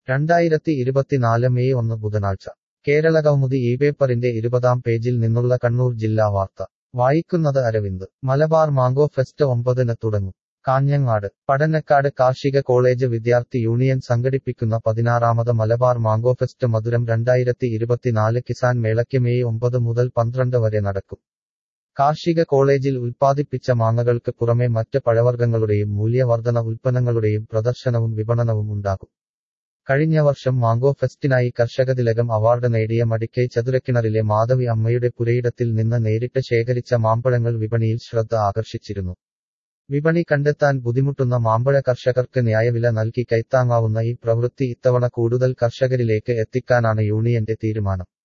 രണ്ടായിരത്തി ഇരുപത്തിനാല് മെയ് ഒന്ന് ബുധനാഴ്ച കേരളകൗമുദി ഈ പേപ്പറിന്റെ ഇരുപതാം പേജിൽ നിന്നുള്ള കണ്ണൂർ ജില്ലാ വാർത്ത വായിക്കുന്നത് അരവിന്ദ് മലബാർ മാംഗോ ഫെസ്റ്റ് ഒമ്പതിന് തുടങ്ങും കാഞ്ഞങ്ങാട് പടന്നക്കാട് കാർഷിക കോളേജ് വിദ്യാർത്ഥി യൂണിയൻ സംഘടിപ്പിക്കുന്ന പതിനാറാമത് മലബാർ മാംഗോ ഫെസ്റ്റ് മധുരം രണ്ടായിരത്തി ഇരുപത്തിനാല് കിസാൻ മേളയ്ക്ക് മെയ് ഒമ്പത് മുതൽ പന്ത്രണ്ട് വരെ നടക്കും കാർഷിക കോളേജിൽ ഉൽപ്പാദിപ്പിച്ച മാങ്ങകൾക്ക് പുറമെ മറ്റ് പഴവർഗ്ഗങ്ങളുടെയും മൂല്യവർധന ഉൽപ്പന്നങ്ങളുടെയും പ്രദർശനവും വിപണനവും ഉണ്ടാകും കഴിഞ്ഞ വർഷം മാംഗോ ഫെസ്റ്റിനായി കർഷകതിലകം അവാർഡ് നേടിയ മടിക്കൈ ചതുരക്കിണറിലെ മാധവി അമ്മയുടെ പുരയിടത്തിൽ നിന്ന് നേരിട്ട് ശേഖരിച്ച മാമ്പഴങ്ങൾ വിപണിയിൽ ശ്രദ്ധ ആകർഷിച്ചിരുന്നു വിപണി കണ്ടെത്താൻ ബുദ്ധിമുട്ടുന്ന മാമ്പഴ കർഷകർക്ക് ന്യായവില നൽകി കൈത്താങ്ങാവുന്ന ഈ പ്രവൃത്തി ഇത്തവണ കൂടുതൽ കർഷകരിലേക്ക് എത്തിക്കാനാണ് യൂണിയന്റെ തീരുമാനം